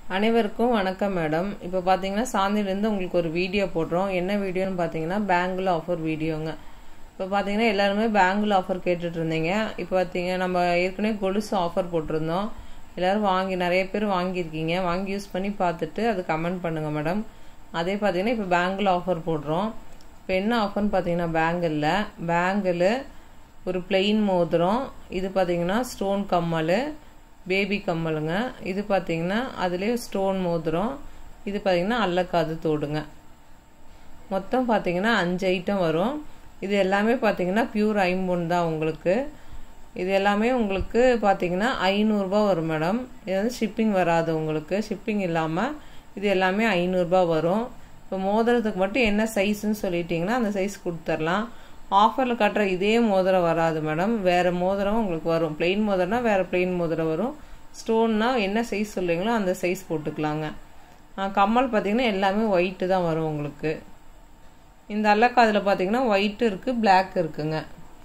அனைவருக்கும் வணக்கம் மேடம் இப்போ பார்த்தீங்கன்னா சாந்திலேருந்து உங்களுக்கு ஒரு வீடியோ போடுறோம் என்ன வீடியோன்னு பார்த்தீங்கன்னா பேங்கிள் ஆஃபர் வீடியோங்க இப்போ பார்த்தீங்கன்னா எல்லாருமே பேங்கிள் ஆஃபர் கேட்டுட்டு இருந்தீங்க இப்போ பார்த்தீங்க நம்ம ஏற்கனவே கொலுசு ஆஃபர் போட்டிருந்தோம் எல்லோரும் வாங்கி நிறைய பேர் வாங்கியிருக்கீங்க வாங்கி யூஸ் பண்ணி பார்த்துட்டு அது கமெண்ட் பண்ணுங்கள் மேடம் அதே பார்த்தீங்கன்னா இப்போ பேங்கிள் ஆஃபர் போடுறோம் இப்போ என்ன ஆஃபர்னு பார்த்தீங்கன்னா பேங்கிளில் பேங்கிள் ஒரு பிளெயின் மோதிரம் இது பார்த்தீங்கன்னா ஸ்டோன் கம்மல் பேபி கம்மலுங்க இது பார்த்தீங்கன்னா அதுலேயே ஸ்டோன் மோதிரம் இது பார்த்தீங்கன்னா அல்லக்காது தோடுங்க மொத்தம் பார்த்தீங்கன்னா அஞ்சு ஐட்டம் வரும் இது எல்லாமே பார்த்தீங்கன்னா பியூர் ஐம்பொன் தான் உங்களுக்கு இது எல்லாமே உங்களுக்கு பார்த்தீங்கன்னா ஐநூறுரூபா வரும் மேடம் இது வந்து ஷிப்பிங் வராது உங்களுக்கு ஷிப்பிங் இல்லாமல் இது எல்லாமே ஐநூறுரூபா வரும் இப்போ மோதிரத்துக்கு மட்டும் என்ன சைஸ்ன்னு சொல்லிட்டிங்கன்னா அந்த சைஸ் கொடுத்துர்லாம் ஆஃபரில் கட்டுற இதே மோதிரம் வராது மேடம் வேறு மோதிரம் உங்களுக்கு வரும் பிளெயின் மோதிரம்னா வேறு பிளெயின் மோதிரம் வரும் ஸ்டோன்னா என்ன சைஸ் சொல்லுவீங்களோ அந்த சைஸ் போட்டுக்கலாங்க கம்மல் பார்த்தீங்கன்னா எல்லாமே ஒயிட்டு தான் வரும் உங்களுக்கு இந்த அல்லக்காதில் பார்த்தீங்கன்னா ஒயிட்டு இருக்குது பிளாக் இருக்குங்க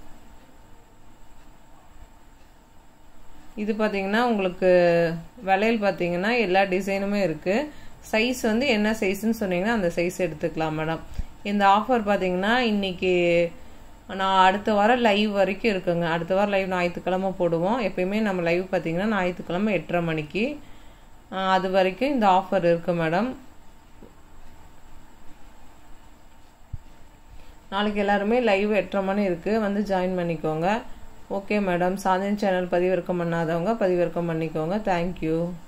இது பார்த்தீங்கன்னா உங்களுக்கு விலையில் பார்த்தீங்கன்னா எல்லா டிசைனுமே இருக்குது சைஸ் வந்து என்ன சைஸ்ன்னு சொன்னீங்கன்னா அந்த சைஸ் எடுத்துக்கலாம் மேடம் இந்த ஆஃபர் பார்த்தீங்கன்னா இன்றைக்கி நான் அடுத்த வாரம் லைவ் வரைக்கும் இருக்குங்க அடுத்த வாரம் லைவ் ஞாயிற்றுக்கிழமை போடுவோம் எப்பயுமே நம்ம லைவ் பார்த்தீங்கன்னா ஞாயிற்றுக்கிழமை எட்டரை மணிக்கு அது வரைக்கும் இந்த ஆஃபர் இருக்குது மேடம் நாளைக்கு எல்லாருமே லைவ் எட்டரை மணி இருக்குது வந்து ஜாயின் பண்ணிக்கோங்க ஓகே மேடம் சாந்தின் சேனல் பதிவிறக்கம் பண்ணாதவங்க பதிவிறக்கம் பண்ணிக்கோங்க தேங்க்யூ